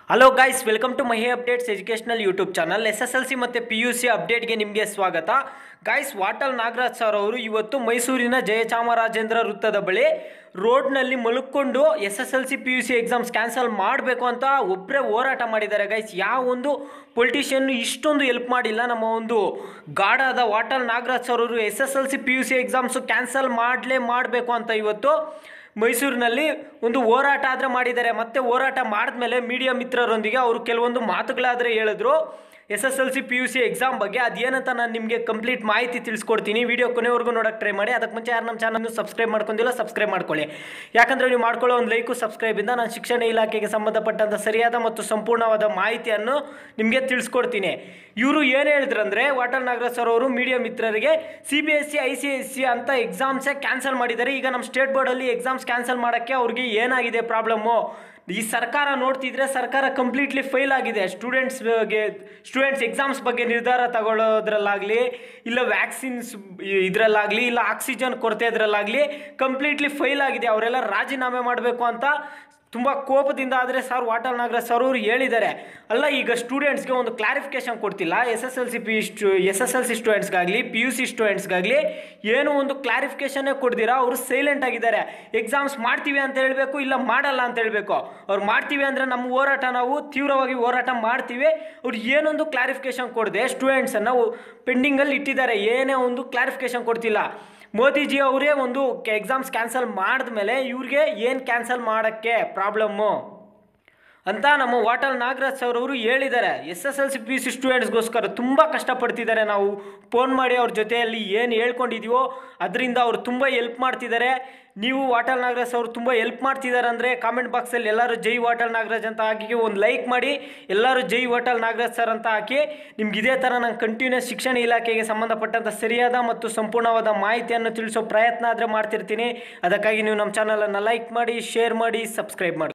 hello guys welcome to Mahi updates educational YouTube channel S S L C ಮತ್ತು P U C ಅಪ್ಡೇಟ್ಗೆ ನಿಮಗೆ ಸ್ವಾಗತ guys ವಾಟಲ್ Nagaraj sir ಅವರು ಇವತ್ತು ಮೈಸೂರಿನ ಜಯಚಾಮರಾಜೇಂದ್ರ ವೃತ್ತದ ಬಳಿ ರೋಡ್ನಲ್ಲಿ ಮಲ್ಕೊಂಡು S S L C P U C exams cancel ಮಾಡಬೇಕು ಅಂತ ಒಬ್ಬರೇ ಹೋರಾಟ ಮಾಡಿದ್ದಾರೆ ಗೈಸ್ ಯಾವ ಒಂದು ಪೊಲಿಟಿಷಿಯನ್ ಇಷ್ಟೊಂದು ಹೆಲ್ಪ್ ಮಾಡಿಲ್ಲ ನಮ್ಮ ಒಂದು ಗಾಢಾದ ವಾಟಲ್ ನಾಗರಾಜ್ ಸರ್ ಅವರು S S L C P U C exams cancel ಮಾಡಲೇ ಮಾಡಬೇಕು ಅಂತ ಇವತ್ತು ಮೈಸೂರಿನಲ್ಲಿ ಒಂದು ಹೋರಾಟ ಆದರೆ ಮಾಡಿದ್ದಾರೆ ಮತ್ತೆ ಹೋರಾಟ ಮಾಡಿದ್ಮೇಲೆ ಮೀಡಿಯಾ ಮಿತ್ರರೊಂದಿಗೆ ಅವರು ಕೆಲವೊಂದು ಮಾತುಗಳಾದರೆ ಹೇಳಿದ್ರು S S L C P U C exam ಬಗ್ಗೆ ಅದೇನಂತ ನಾನು ನಿಮಗೆ ಕಂಪ್ಲೀಟ್ ಮಾಹಿತಿ ತಿಳಿಸ್ಕೊಡ್ತೀನಿ ವಿಡಿಯೋ ಕೊನೆವರೆಗೂ ನೋಡೋಕೆ ಟ್ರೈ ಮಾಡಿ ಅದಕ್ಕೆ ಮುಂಚೆ ಯಾರು ನಮ್ಮ ಚಾನಲ್ನ ಸಬ್ಸ್ಕ್ರೈಬ್ ಮಾಡ್ಕೊಂಡಿಲ್ಲ ಸಬ್ಸ್ಕ್ರೈಬ್ ಮಾಡ್ಕೊಳ್ಳಿ ಯಾಕಂದರೆ ನೀವು ಮಾಡ್ಕೊಳ್ಳೋ ಒಂದು ಲೈಕು ಸಬ್ಸ್ಕ್ರೈಬಿಂದ ನಾನು ಶಿಕ್ಷಣ ಇಲಾಖೆಗೆ ಸಂಬಂಧಪಟ್ಟಂಥ ಸರಿಯಾದ ಮತ್ತು ಸಂಪೂರ್ಣವಾದ ಮಾಹಿತಿಯನ್ನು ನಿಮಗೆ ತಿಳಿಸ್ಕೊಡ್ತೀನಿ ಇವರು ಏನು ಹೇಳಿದ್ರಂದ್ರೆ ವಾಟರ್ ನಾಗರಾಜ್ ಸರ್ ಅವರು ಮೀಡಿಯಾ ಮಿತ್ರರಿಗೆ C B S C I C S C ಅಂತ ಎಕ್ಸಾಮ್ಸೇ ಕ್ಯಾನ್ಸಲ್ ಮಾಡಿದ್ದಾರೆ ಈಗ ನಮ್ಮ ಸ್ಟೇಟ್ ಬೋರ್ಡಲ್ಲಿ ಎಕ್ಸಾಮ್ಸ್ ಕ್ಯಾನ್ಸಲ್ ಮಾಡೋಕ್ಕೆ ಅವ್ರಿಗೆ ಏನಾಗಿದೆ ಪ್ರಾಬ್ಲಮ್ಮು ಈ ಸರ್ಕಾರ ನೋಡ್ತಿದ್ರೆ ಸರ್ಕಾರ ಕಂಪ್ಲೀಟ್ಲಿ ಫೇಲ್ ಆಗಿದೆ ಸ್ಟೂಡೆಂಟ್ಸ್ ಬಗ್ಗೆ ಸ್ಟೂಡೆಂಟ್ಸ್ ಎಕ್ಸಾಮ್ಸ್ ಬಗ್ಗೆ ನಿರ್ಧಾರ ತಗೊಳ್ಳೋದ್ರಲ್ಲಾಗಲಿ ಇಲ್ಲ ವ್ಯಾಕ್ಸಿನ್ಸ್ ಇದರಲ್ಲಾಗಲಿ ಇಲ್ಲ ಆಕ್ಸಿಜನ್ ಕೊರತೆ ಇದರಲ್ಲಾಗಲಿ ಕಂಪ್ಲೀಟ್ಲಿ ಫೇಲ್ ಆಗಿದೆ ಅವರೆಲ್ಲ ರಾಜೀನಾಮೆ ಮಾಡಬೇಕು ಅಂತ ತುಂಬ ಕೋಪದಿಂದ ಆದರೆ ಸರ್ ವಾಟಲ್ ನಾಗರಾಜ್ ಸರ್ ಅವರು ಹೇಳಿದ್ದಾರೆ ಅಲ್ಲ ಈಗ ಸ್ಟೂಡೆಂಟ್ಸ್ಗೆ ಒಂದು ಕ್ಲಾರಿಫಿಕೇಶನ್ ಕೊಡ್ತಿಲ್ಲ S S L C P ಸ್ಟು ಎಸ್ ಎಸ್ ಎಲ್ ಸಿ ಸ್ಟೂಡೆಂಟ್ಸ್ಗಾಗಲಿ ಪಿ ಯು ಸಿ ಸ್ಟೂಡೆಂಟ್ಸ್ಗಾಗಲಿ ಏನೂ ಒಂದು ಕ್ಲಾರಿಫಿಕೇಶನ್ನೇ ಕೊಡ್ದಿರಾ ಅವರು ಸೈಲೆಂಟ್ ಆಗಿದ್ದಾರೆ ಎಕ್ಸಾಮ್ಸ್ ಮಾಡ್ತೀವಿ ಅಂತ ಹೇಳಬೇಕು ಇಲ್ಲ ಮಾಡಲ್ಲ ಅಂತ ಹೇಳಬೇಕು ಅವ್ರು ಮಾಡ್ತೀವಿ ಅಂದರೆ ನಮ್ಮ ಹೋರಾಟ ನಾವು ತೀವ್ರವಾಗಿ ಹೋರಾಟ ಮಾಡ್ತೀವಿ ಅವ್ರು ಏನೊಂದು ಕ್ಲಾರಿಫಿಕೇಶನ್ ಕೊಡದೆ ಸ್ಟೂಡೆಂಟ್ಸನ್ನು ಪೆಂಡಿಂಗಲ್ಲಿ ಇಟ್ಟಿದ್ದಾರೆ ಏನೇ ಒಂದು ಕ್ಲಾರಿಫಿಕೇಶನ್ ಕೊಡ್ತಿಲ್ಲ ಮೋದಿಜಿ ಅವರೇ ಒಂದು ಎಕ್ಸಾಮ್ಸ್ ಕ್ಯಾನ್ಸಲ್ ಮಾಡಿದ್ಮೇಲೆ ಇವ್ರಿಗೆ ಏನು ಕ್ಯಾನ್ಸಲ್ ಮಾಡೋಕ್ಕೆ ಪ್ರಾಬ್ಲಮ್ಮು ಅಂತ ನಮ್ಮ ವಾಟಲ್ ನಾಗರಾಜ್ ಸರ್ ಅವರು ಹೇಳಿದ್ದಾರೆ S S L C P C ಸ್ಟೂಡೆಂಟ್ಸ್ಗೋಸ್ಕರ ತುಂಬ ಕಷ್ಟಪಡ್ತಿದ್ದಾರೆ ನಾವು ಫೋನ್ ಮಾಡಿ ಅವ್ರ ಜೊತೆಯಲ್ಲಿ ಏನು ಹೇಳ್ಕೊಂಡಿದ್ದೀವೋ ಅದರಿಂದ ಅವರು ತುಂಬ ಹೆಲ್ಪ್ ಮಾಡ್ತಿದ್ದಾರೆ ನೀವು ವಾಟಲ್ ನಾಗರಾಜ್ ಅವರು ತುಂಬ ಹೆಲ್ಪ್ ಮಾಡ್ತಿದ್ದಾರೆ ಅಂದರೆ ಕಾಮೆಂಟ್ ಬಾಕ್ಸಲ್ಲಿ ಎಲ್ಲರೂ ಜೈ ವಾಟಲ್ ನಾಗರಾಜ್ ಅಂತ ಹಾಕಿ ಒಂದು ಲೈಕ್ ಮಾಡಿ ಎಲ್ಲರೂ ಜೈ ವಾಟಲ್ ನಾಗರಾಜ್ ಸರ್ ಅಂತ ಹಾಕಿ ನಿಮ್ಗೆ ಇದೇ ಥರ ನಾನು ಕಂಟಿನ್ಯೂಸ್ ಶಿಕ್ಷಣ ಇಲಾಖೆಗೆ ಸಂಬಂಧಪಟ್ಟಂಥ ಸರಿಯಾದ ಮತ್ತು ಸಂಪೂರ್ಣವಾದ ಮಾಹಿತಿಯನ್ನು ತಿಳಿಸೋ ಪ್ರಯತ್ನ ಆದರೆ ಮಾಡ್ತಿರ್ತೀನಿ ಅದಕ್ಕಾಗಿ ನೀವು ನಮ್ಮ ಚಾನಲನ್ನು ಲೈಕ್ ಮಾಡಿ ಶೇರ್ ಮಾಡಿ ಸಬ್ಸ್ಕ್ರೈಬ್ ಮಾಡಿ